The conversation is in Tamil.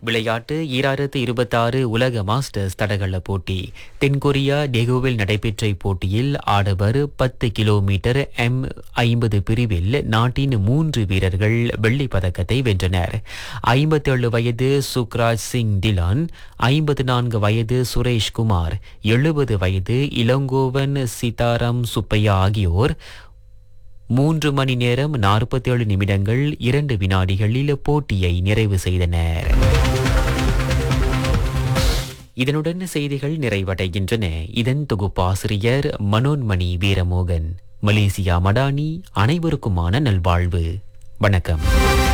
விளையாட்டு ஈராயிரத்து இருபத்தாறு உலக மாஸ்டர்ஸ் தடகள போட்டி தென்கொரியா டெகுவில் நடைபெற்ற இப்போட்டியில் ஆடவர் பத்து கிலோமீட்டர் எம் ஐம்பது பிரிவில் நாட்டின் மூன்று வீரர்கள் வெள்ளிப் பதக்கத்தை வென்றனர் ஐம்பத்தேழு வயது சுக்ராஜ் சிங் திலான் ஐம்பத்து நான்கு வயது சுரேஷ் குமார் எழுபது வயது இளங்கோவன் சீதாராம் சுப்பையா ஆகியோர் மூன்று மணி நேரம் நாற்பத்தேழு நிமிடங்கள் இரண்டு வினாடிகளில் போட்டியை நிறைவு செய்தனர் இதனுடன் செய்திகள் நிறைவடைகின்றன இதன் தொகுப்பாசிரியர் மனோன்மணி வீரமோகன் மலேசியா மடானி அனைவருக்குமான நல்வாழ்வு வணக்கம்